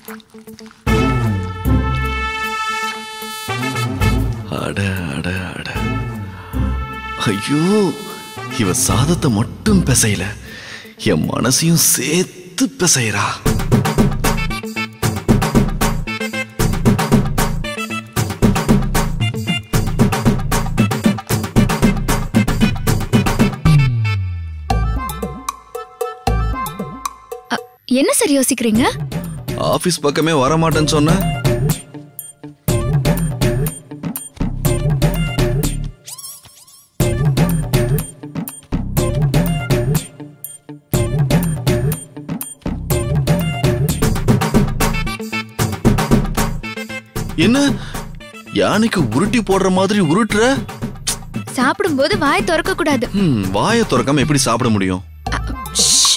அட அட அட ஐயோ இவ சாதத்தை மட்டும் பிசையல என் மனசையும் சேர்த்து பிசைறா அ, என்ன சார் யோசிக்கிறீங்க ஆபீஸ் பக்கமே வரமாட்டேன்னு சொன்ன என்ன யானைக்கு உருட்டி போடுற மாதிரி உருட்டுற சாப்பிடும்போது வாய் திறக்க கூடாது ம், வாயை திறக்காம எப்படி சாப்பிட முடியும் அ, ஷ்.